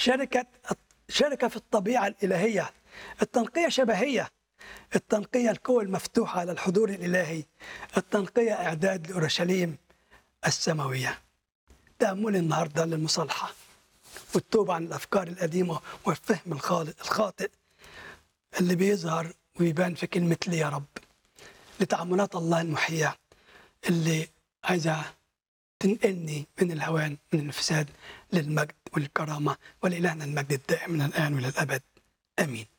شركة شركة في الطبيعة الإلهية التنقية شبهية التنقية القوة المفتوحة على الحضور الإلهي التنقية إعداد لأورشليم السماوية تأمل النهاردة للمصالحة والتوبة عن الأفكار القديمة والفهم الخاطئ اللي بيظهر ويبان في كلمة لي يا رب لتعاملات الله المحية اللي عايزة تنقلني من الهوان من الفساد للمجد والكرامة ولإلهنا المجد الدائم من الآن وإلى الأبد آمين